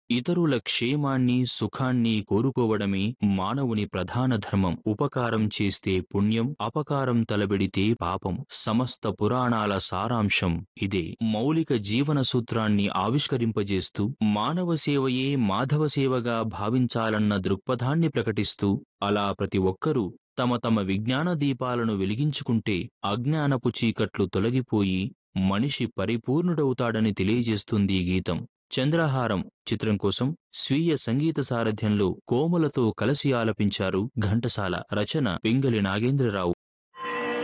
ఇతరుల క్షేమాన్ని సుఖాన్ని కోరుకోవడమే మానవుని ప్రధాన ధర్మం ఉపకారం చేస్తే పుణ్యం అపకారం తలబెడితే పాపం సమస్త పురాణాల సారాంశం ఇదే మౌలిక జీవన సూత్రాన్ని ఆవిష్కరింపజేస్తూ మానవ సేవయే మాధవ సేవగా భావించాలన్న దృక్పథాన్ని ప్రకటిస్తూ అలా ప్రతి ఒక్కరూ తమ తమ విజ్ఞాన దీపాలను వెలిగించుకుంటే అజ్ఞానపు చీకట్లు తొలగిపోయి మనిషి పరిపూర్ణుడవుతాడని తెలియజేస్తుంది ఈ గీతం చంద్రహారం చిత్రం కోసం స్వీయ సంగీత సారథ్యంలో కోమలతో కలసి ఆలపించారు ఘంటసాల రచన పింగళి నాగేంద్రరావు